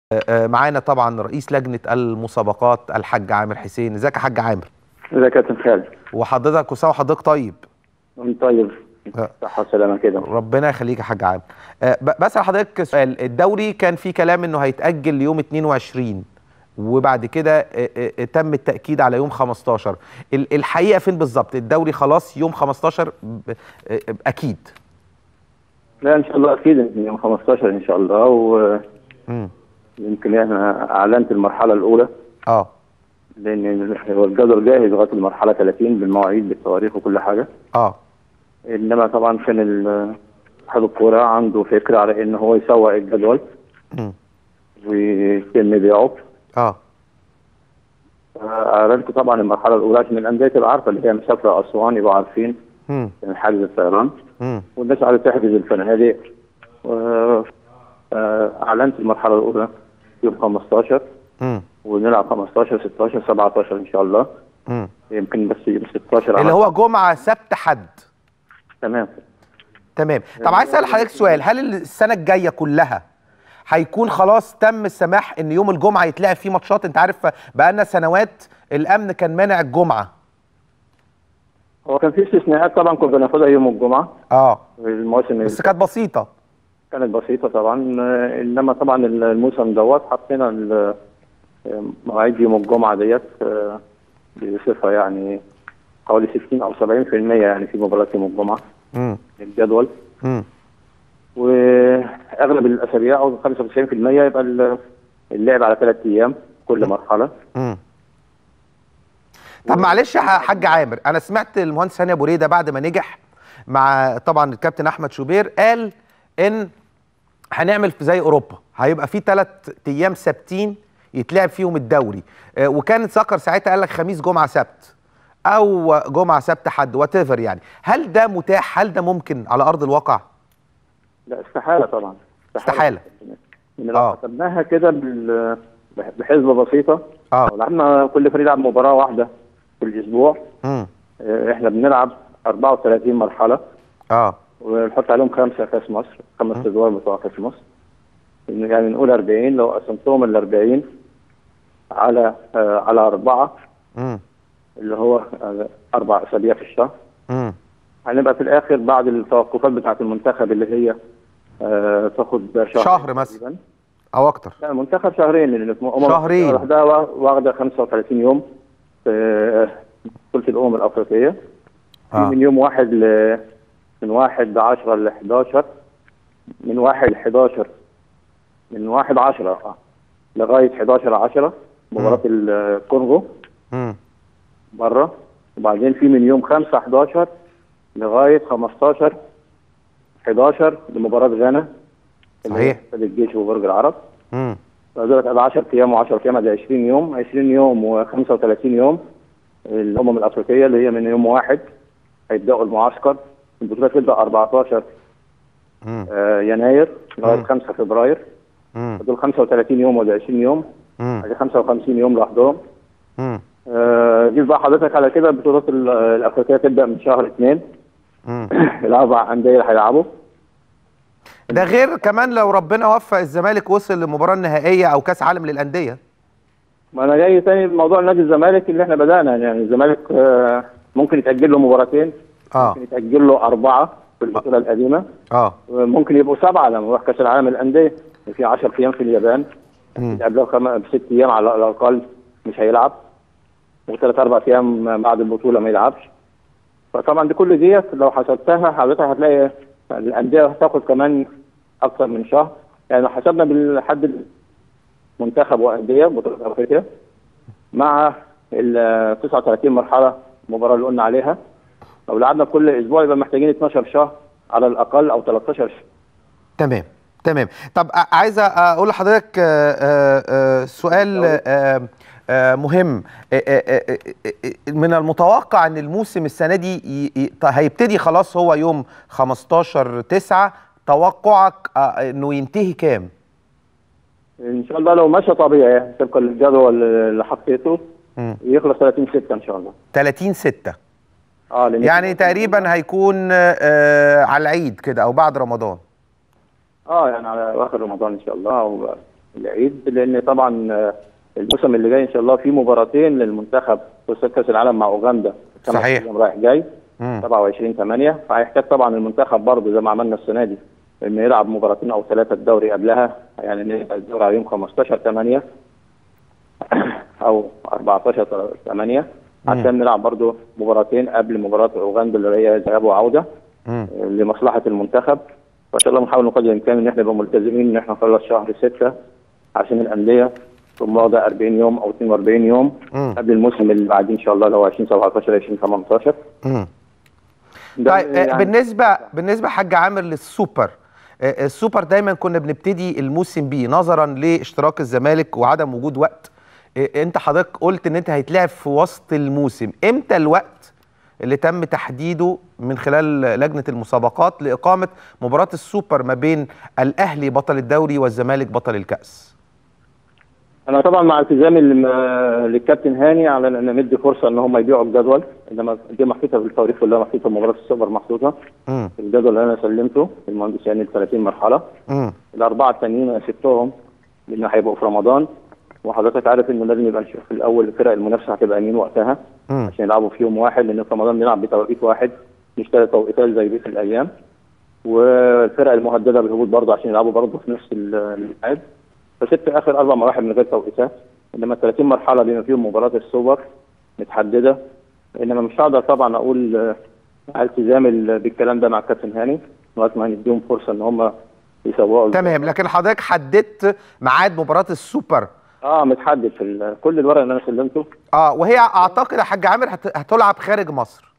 معانا طبعا رئيس لجنه المسابقات الحاج عامر حسين ازيك يا حاج عامر ازيك يا كابتن خالد وحضرتك وسام حضرتك طيب طيب أه. صحة وسلامة كده ربنا يخليك يا حاج عامر أه، ب- بسأل حضرتك سؤال الدوري كان في كلام انه هيتأجل ليوم 22 وبعد كده أه، أه، تم التأكيد على يوم 15 ال- الحقيقة فين بالظبط الدوري خلاص يوم 15 ب- أه، اكيد لا ان شاء الله اكيد يوم 15 ان شاء الله مم. ويمكن انا اعلنت المرحلة الاولى اه لان هو الجدول جاهز لغاية المرحلة 30 بالمواعيد بالتواريخ وكل حاجة اه انما طبعا كان ال- اتحاد الكورة عنده فكرة على ان هو يسوق الجدول مم. ويتم بيعه اه اعلنت طبعا المرحلة الاولى عشان الاندية تبقى عارفة اللي هي مسافرة اسوان يبقوا عارفين مم. كان حاجز الطيران مم. والناس عايزه تحجز الفنادق و- آه، اعلنت المرحله الاولى يوم 15 مم. ونلعب 15 16 17 ان شاء الله مم. يمكن بس يوم 16 اللي على- هو جمعة سبت حد تمام تمام طب عايز اسال حضرتك سؤال هل السنه الجايه كلها هيكون خلاص تم السماح ان يوم الجمعه يتلعب فيه ماتشات انت عارف بقالنا سنوات الامن كان مانع الجمعه هو كان في استثناءات طبعا كنا بناخدها يوم الجمعه اه المواسم بس كانت بسيطه كانت بسيطه طبعا آه، انما طبعا الموسم دوت حطينا ال- آه، مواعيد يوم الجمعه ديت آه، بصفه يعني حوالي 60 او 70% يعني في مباريات يوم الجمعه امم الجدول امم واغلب الاسابيع او 95% يبقى ال- اللعب على ثلاث ايام كل مرحله امم طب معلش يا حاج عامر انا سمعت المهندس هاني ابو ريده بعد ما نجح مع طبعا الكابتن احمد شوبير قال ان هنعمل في زي اوروبا هيبقى في ثلاث ايام ثابتين يتلعب فيهم الدوري آه، وكان ذكر ساعتها قال لك خميس جمعه سبت او جمعه سبت حد وات يعني هل ده متاح هل ده ممكن على ارض الواقع لا استحاله طبعا استحالة. ان لو آه. حسبناها كده بال- بحسبه بسيطه اه لو لعبنا كل فريق يلعب مباراه واحده في الاسبوع امم آه، احنا بنلعب 34 مرحله اه ونحط عليهم خمسه كاس مصر خمس ادوار بتوع كاس مصر يعني نقول 40 لو قسمتهم ال 40 على آه، على اربعه امم اللي هو آه، اربع اسابيع في الشهر امم هنبقى في الاخر بعد التوقفات بتاعه المنتخب اللي هي آه تاخد شهر شهر مثلا. تقريباً. او اكتر لا المنتخب شهرين لان في أمم شهرين. لوحدها وا- واخده 35 يوم في آه، بطوله الامم الافريقيه في آه. من يوم واحد ل من واحد 10 ل 11 من واحد ل 11 من واحد 10 آه، لغايه 11 10 مباراه الكونغو امم بره وبعدين في من يوم 5 11 لغايه 15 11 لمباراه غانا اللي هي صحيح. استاد الجيش وبرج العرب امم فدولت ادي 10 ايام و10 ايام ادي 20 يوم 20 يوم و35 يوم الامم الافريقيه اللي هي من يوم واحد هيبداوا المعسكر البطوله تبدا 14 امم آه، يناير لغايه مم. 5 فبراير امم دول 35 يوم ولا 20 يوم امم ادي 55 يوم لوحدهم امم آه، جيب بقى حضرتك على كده البطولات ال- الافريقيه تبدا من شهر 2 امم الاربع انديه اللي هيلعبوا ده غير كمان لو ربنا وفق الزمالك وصل للمباراه النهائيه او كاس عالم للانديه ما انا جاي تاني بموضوع نادي الزمالك اللي احنا بدانا يعني الزمالك آه، ممكن يتاجل له مباراتين اه ممكن يتاجل له اربعه في البطوله القديمه اه ممكن يبقوا سبعه لما نروح كاس العالم للانديه في 10 ايام في اليابان مم. قبلها خم... بست ايام على الاقل مش هيلعب وثلاث اربع ايام بعد البطوله ما يلعبش فطبعا دي كل ديت لو حسبتها حضرتك هتلاقي الانديه هتاخد كمان اكثر من شهر يعني لو حسبنا بالحد منتخب وانديه بطوله افريقيا مع ال 39 مرحله المباراه اللي قلنا عليها لو لعبنا كل اسبوع يبقى محتاجين 12 شهر على الاقل او 13 شهر تمام تمام طب ع- عايز اقول لحضرتك آه، آه، آه، سؤال آه، آه، مهم آه، آه، آه، آه، من المتوقع ان الموسم السنه دي ي- ي- ط- هيبتدي خلاص هو يوم 15 9 توقعك آه، انه ينتهي كام ان شاء الله لو مشى طبيعي طبقا للجدول اللي حطيته مم. يخلص 30 6 ان شاء الله 30 6 اه لأن يعني تقريبا هيكون آه، على العيد كده او بعد رمضان اه يعني على اخر رمضان ان شاء الله او العيد لان طبعا آه، الموسم اللي جاي ان شاء الله في مباراتين للمنتخب في كاس العالم مع اوغندا خمس صحيح. أيام رايح جاي مم. 27 8 فهيحتاج طبعا المنتخب برضه زي ما عملنا السنه دي انه يلعب مباراتين او ثلاثه الدوري قبلها يعني نبقى الدوري على يوم 15 8 او 14 8 عشان نلعب برضه مباراتين قبل مباراه اوغندا اللي هي ذهاب وعوده مم. لمصلحه المنتخب فان شاء الله نحاول نقدر الامكان ان احنا نبقى ملتزمين ان احنا نخلص شهر 6 عشان الانديه تكون واخده 40 يوم او 42 يوم مم. قبل الموسم اللي بعدين ان شاء الله لو 20 17 20 18 مم. ده طيب آه، يعني- بالنسبه بالنسبه حاج عامر للسوبر آه، السوبر دايما كنا بنبتدي الموسم بيه نظرا لاشتراك الزمالك وعدم وجود وقت آه، انت حضرتك قلت ان انت هيتلعب في وسط الموسم امتى الوقت اللي تم تحديده من خلال لجنه المسابقات لاقامه مباراه السوبر ما بين الاهلي بطل الدوري والزمالك بطل الكاس انا طبعا مع التزامي لم- للكابتن هاني على ان ندي فرصه ان هم يبيعوا الجدول انما دي محطوطه في التواريخ كلها محطوطه مباراه السوبر محطوطه امم في الجدول اللي انا سلمته المهندس يعني ال 30 مرحله امم الاربعه التانيين انا سبتهم لان هيبقوا في رمضان وحضرتك عارف انه لازم يبقى نشوف في الاول الفرق المنافسه هتبقى مين وقتها امم عشان يلعبوا في يوم واحد لان في رمضان بنلعب بتوقيت واحد مش ثلاث توقيتات زي بقيه الايام والفرق المهدده بالهبوط برضه عشان يلعبوا برضه في نفس ال- الميعاد فسبت اخر اربع مراحل من غير توقيتات انما 30 مرحله بما فيهم مباراه السوبر متحدده انما مش هقدر طبعا اقول آه، على التزام ال- بالكلام ده مع الكابتن هاني لغايه ما هنديهم فرصه ان هم يسوقوا تمام لكن حضرتك حددت ميعاد مباراه السوبر اه متحدد في ال- كل الورق اللي انا سلمته اه وهي اعتقد يا حاج عامر هت- هتلعب خارج مصر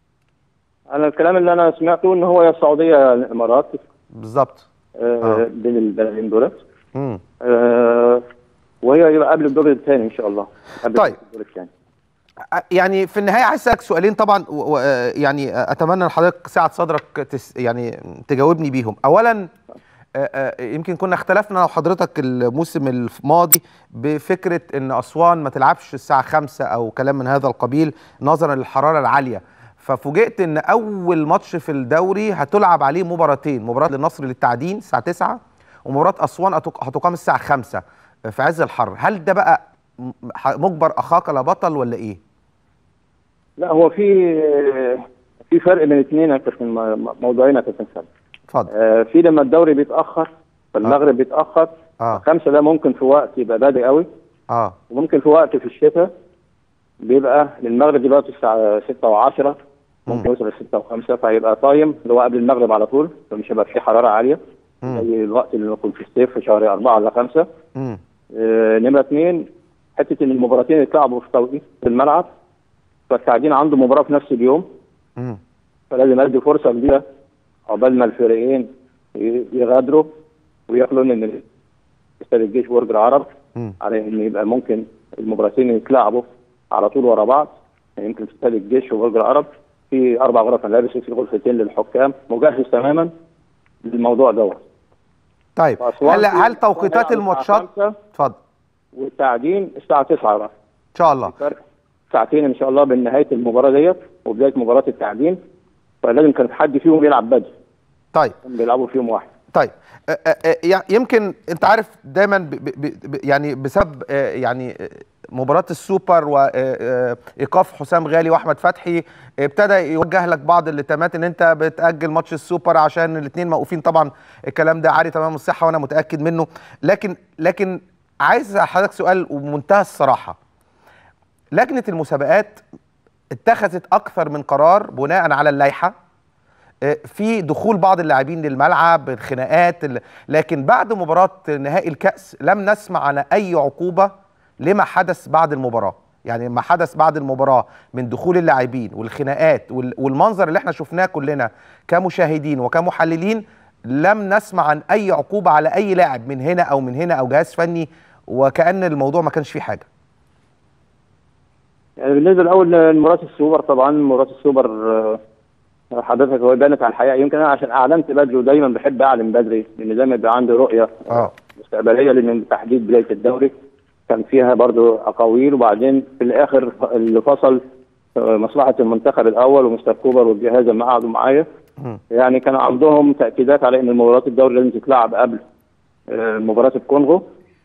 انا الكلام اللي انا سمعته ان هو يا السعوديه يا الامارات بالظبط آه آه. بين البلدين دولت امم آه وهي يبقى قبل الدور الثاني ان شاء الله قبل طيب. الدور الثاني يعني في النهايه عايز اسالك سؤالين طبعا و- و- آه، يعني آه، اتمنى ان حضرتك سعه صدرك تس يعني تجاوبني بيهم اولا آه، آه، يمكن كنا اختلفنا انا وحضرتك الموسم الماضي بفكره ان اسوان ما تلعبش الساعه 5 او كلام من هذا القبيل نظرا للحراره العاليه ففوجئت ان اول ماتش في الدوري هتلعب عليه مباراتين مباراه للنصر للتعدين الساعه 9 ومباراه اسوان هتق- هتقام الساعه 5 في عز الحر هل ده بقى م- ح- مجبر اخاك لا بطل ولا ايه لا هو في في فرق بين الاثنين يا كابتن م- موضوعين يا كابتن سامي اتفضل آه في لما الدوري بيتاخر فالمغرب بيتاخر اه خمسه ده ممكن في وقت يبقى بادئ قوي اه وممكن في وقت في الشتاء بيبقى للمغرب دلوقتي الساعه 6 و10 ممكن يوصل ل 6 و5 فهيبقى تايم اللي هو قبل المغرب على طول فمش هيبقى فيه حراره عاليه مم. زي الوقت اللي نكون في الصيف في شهر 4 ولا 5 امم آه، نمرة اثنين حتة إن المباراتين يتلعبوا في توقيت في الملعب فالتعدين عنده مباراة في نفس اليوم امم فلازم أدي فرصة كبيرة عقبال ما الفريقين ي- يغادروا ويخلوا إن استاد الجيش وبرج العرب امم على إن يبقى ممكن المباراتين يتلعبوا على طول ورا بعض يعني يمكن في استاد الجيش وبرج العرب في أربع غرف ملابس وفي غرفتين للحكام مجهز تماما للموضوع دوت طيب فأسوان هل في- هل توقيتات الساعة الماتشات خمسة اتفضل والتعدين الساعة 9 بقى ان شاء الله فرق ساعتين ان شاء الله بين نهايه المباراه ديت وبدايه مباراه التعدين فلازم كان حد فيهم يلعب بدري طيب كانوا بيلعبوا في يوم واحد طيب آه، آه، آه، يع- يمكن انت عارف دايما ب ب ب يعني بسبب آه، يعني آه، مباراة السوبر وايقاف حسام غالي واحمد فتحي ابتدى يوجه لك بعض الاتهامات ان انت بتاجل ماتش السوبر عشان الاثنين موقوفين طبعا الكلام ده عاري تمام الصحه وانا متاكد منه لكن لكن عايز حضرتك سؤال ومنتهى الصراحه لجنه المسابقات اتخذت اكثر من قرار بناء على اللائحه آه، في دخول بعض اللاعبين للملعب الخناقات ال- لكن بعد مباراة نهائي الكأس لم نسمع عن أي عقوبة لما حدث بعد المباراة يعني ما حدث بعد المباراة من دخول اللاعبين والخناقات وال- والمنظر اللي احنا شفناه كلنا كمشاهدين وكمحللين لم نسمع عن أي عقوبة على أي لاعب من هنا أو من هنا أو جهاز فني وكأن الموضوع ما كانش فيه حاجة يعني بالنسبه الاول لمباراه السوبر طبعا مباراه السوبر آه، حضرتك هو بانت على الحقيقه يمكن انا عشان اعلنت بدري ودايما بحب اعلن بدري لان دايما يبقى عندي رؤيه اه مستقبليه لان تحديد بدايه الدوري كان فيها برضو اقاويل وبعدين في الاخر اللي فصل آه، مصلحه المنتخب الاول ومستر كوبر والجهاز لما قعدوا معايا مم. يعني كان عندهم تاكيدات على ان مباراه الدوري لازم تتلعب قبل آه، مباراه الكونغو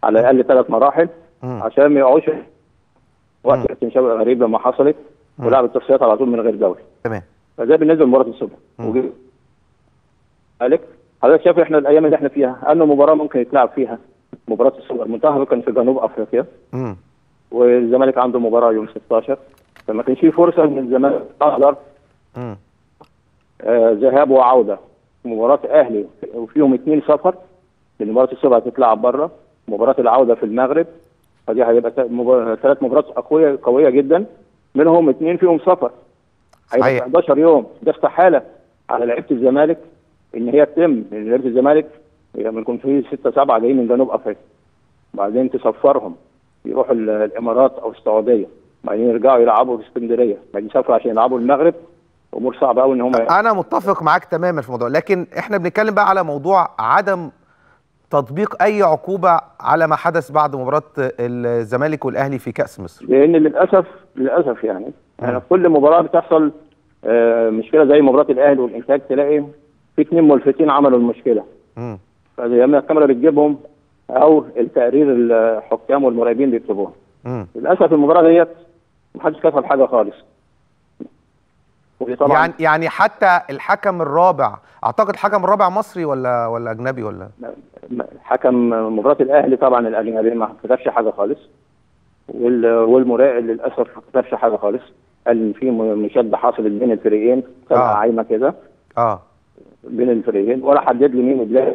على الاقل ثلاث مراحل مم. عشان ما يقعوش وقت كابتن شوقي غريب لما حصلت ولعب التصفيات على طول من غير دوري تمام فده بالنسبه لمباراه الصبح مم. وجي- قالك حضرتك شايف احنا الايام اللي احنا فيها انه مباراه ممكن يتلعب فيها مباراه السوبر المنتخب كان في جنوب افريقيا مم. والزمالك عنده مباراه يوم 16 فما كانش في فرصه ان الزمالك يقدر مم. آه، ذهاب وعوده مباراه اهلي وفيهم اثنين سفر لان مباراه السبعه هتتلعب بره مباراه العوده في المغرب فدي هيبقى تا- مبا- ثلاث مباريات قويه قويه جدا منهم اثنين فيهم سفر هيبقى صحيح. 11 يوم ده استحاله على لعيبه الزمالك ان هي تتم لان لعيبه الزمالك لما يكون في 6 7 جايين من جنوب افريقيا بعدين تسفرهم يروحوا ال- الامارات او السعوديه بعدين يرجعوا يلعبوا في اسكندريه بعدين يسافروا عشان يلعبوا المغرب امور صعبه قوي ان هم انا متفق معاك تماما في الموضوع لكن احنا بنتكلم بقى على موضوع عدم تطبيق اي عقوبه على ما حدث بعد مباراه الزمالك والاهلي في كاس مصر لان للاسف للاسف يعني يعني في كل مباراه بتحصل آه، مشكله زي مباراه الاهلي والانتاج تلاقي في اثنين ملفتين عملوا المشكله مم. فيا اما الكاميرا بتجيبهم او التقرير الحكام والمراقبين بيكتبوها مم. للاسف المباراه ديت محدش كتب حاجه خالص ودي طبعا يعني يعني حتى الحكم الرابع اعتقد الحكم الرابع مصري ولا ولا اجنبي ولا حكم مباراه الاهلي طبعا الاجنبي ما كتبش حاجه خالص وال- والمراقب للاسف ما كتبش حاجه خالص قال ان في م- مشاده حصلت بين الفريقين آه. طلع عايمه كده اه بين الفريقين ولا حدد لي مين اللي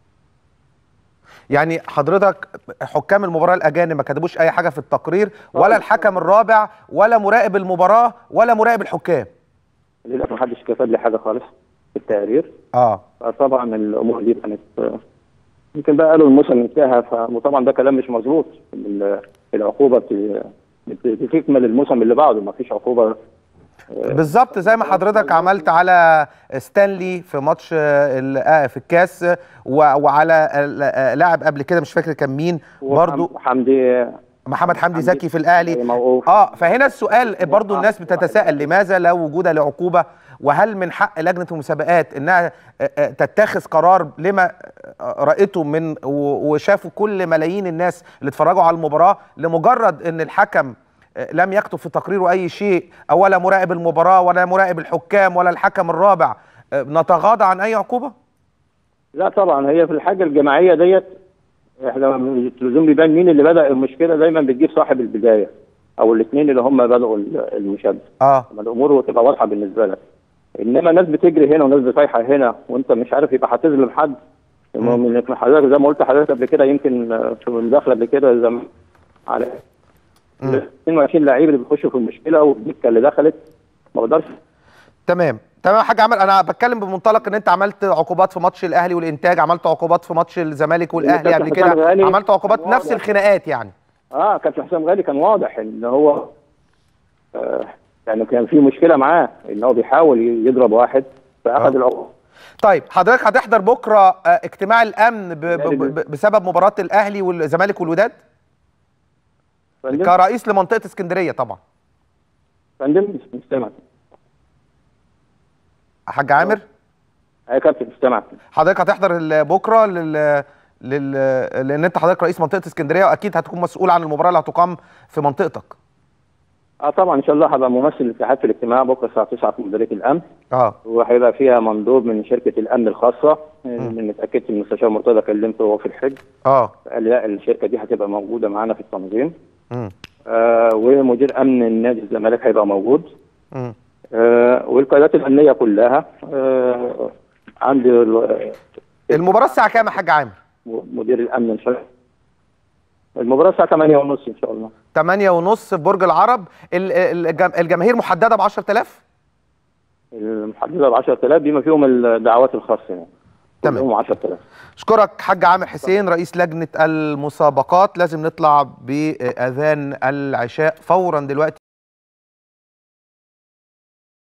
يعني حضرتك حكام المباراه الاجانب ما كتبوش اي حاجه في التقرير ولا خالص. الحكم الرابع ولا مراقب المباراه ولا مراقب الحكام للاسف ما حدش كتب لي حاجه خالص في التقرير اه فطبعا الامور دي كانت يمكن بقى قالوا الموسم انتهى ف- وطبعا ده كلام مش مظبوط ال- العقوبه بت- بت- بتكمل الموسم اللي بعده ما فيش عقوبه بالظبط زي ما حضرتك عملت على ستانلي في ماتش آه، ال- آه، في الكاس و- وعلى ال- آه، لاعب قبل كده مش فاكر كان مين برضو حمدي محمد حمدي زكي في الاهلي موقوف اه فهنا السؤال برضو الناس بتتساءل لماذا لا وجود لعقوبه وهل من حق لجنه المسابقات انها آه، آه، تتخذ قرار لما آه، رايته من و- وشافوا كل ملايين الناس اللي اتفرجوا على المباراه لمجرد ان الحكم آه، لم يكتب في تقريره اي شيء او ولا مراقب المباراه ولا مراقب الحكام ولا الحكم الرابع آه، نتغاضى عن اي عقوبه لا طبعا هي في الحاجه الجماعيه ديت احنا لازم بيبان مين اللي بدا المشكله دايما بتجيب صاحب البدايه او الاثنين اللي هم بداوا ال- المشاده اه لما الامور تبقى واضحه بالنسبه لك انما ناس بتجري هنا وناس بتريحه هنا وانت مش عارف يبقى هتظلم حد المهم انك حضرتك زي ما قلت حضرتك قبل كده يمكن آه، في المداخله قبل كده زي ما- على مم. 22 لعيب اللي بيخشوا في المشكله والدكه اللي دخلت ما اقدرش تمام تمام يا حاج عمل انا بتكلم بمنطلق ان انت عملت عقوبات في ماتش الاهلي والانتاج عملت عقوبات في ماتش الزمالك والاهلي كابتن قبل حسام كده غالي عملت عقوبات كان نفس واضح. الخناقات يعني اه كابتن حسام غالي كان واضح ان هو آه يعني كان في مشكله معاه ان هو بيحاول يضرب واحد فاخذ آه. العقوبه طيب حضرتك هتحضر بكره آه، اجتماع الامن ب ب ب بسبب مباراه الاهلي والزمالك والوداد فندم كرئيس لمنطقه اسكندريه طبعا فندم مش سامع حاج عامر يا كابتن مش سامع حضرتك هتحضر ال- بكره لل لل لان انت حضرتك رئيس منطقه اسكندريه واكيد هتكون مسؤول عن المباراه اللي هتقام في منطقتك اه طبعا ان شاء الله هبقى ممثل الاتحاد في الاجتماع بكره الساعه 9 في مديريه الامن اه وهيبقى فيها مندوب من شركه الامن الخاصه من اتاكدت من المستشار مرتضى كلمته وهو في الحج اه قال لي لا الشركه دي هتبقى موجوده معانا في التنظيم امم آه ومدير امن النادي الزمالك هيبقى موجود امم آه والقيادات الامنيه كلها آه عندي ال- المباراه الساعه كام يا حاج عامر مدير الامن ان شاء الله المباراه الساعه 8 ونص ان شاء الله 8 ونص في برج العرب ال- الجم- الجماهير محدده ب 10000 المحدده ب 10000 بما فيهم الدعوات الخاصه يعني تمام. كلهم 10000 اشكرك حاج عامر حسين رئيس لجنه المسابقات لازم نطلع باذان العشاء فورا دلوقتي